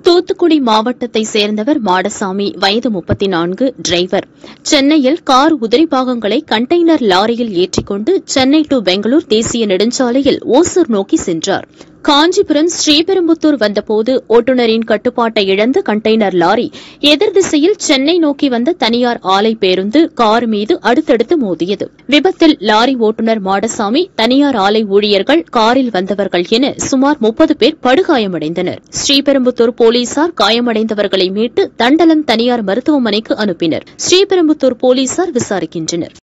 தூத்துக்குடி மாவட்டத்தை சேர்ந்தவர் மாடசாமி வயது முப்பத்தி நான்கு டிரைவர் சென்னையில் கார் உதிரி பாகங்களை கண்டெய்னர் லாரியில் ஏற்றிக்கொண்டு சென்னை டு பெங்களூர் தேசிய நெடுஞ்சாலையில் ஓசூர் நோக்கி சென்றார் காஞ்சிபுரம் ஸ்ரீபெரும்புத்தூர் வந்தபோது ஓட்டுநரின் கட்டுப்பாட்டை இழந்த கண்டெய்னர் லாரி எதிர் திசையில் சென்னை நோக்கி வந்த தனியார் ஆலை பேருந்து கார் மீது அடுத்தடுத்து மோதியது விபத்தில் லாரி ஓட்டுநர் மாடசாமி தனியார் ஆலை ஊழியர்கள் காரில் வந்தவர்கள் என சுமார் முப்பது பேர் படுகாயமடைந்தனர் ஸ்ரீபெரும்புத்தூர் போலீசார் காயமடைந்தவர்களை மீட்டு தண்டலம் தனியார் மருத்துவமனைக்கு அனுப்பினர் ஸ்ரீபெரும்புத்தூர் போலீசார் விசாரிக்கின்றனர்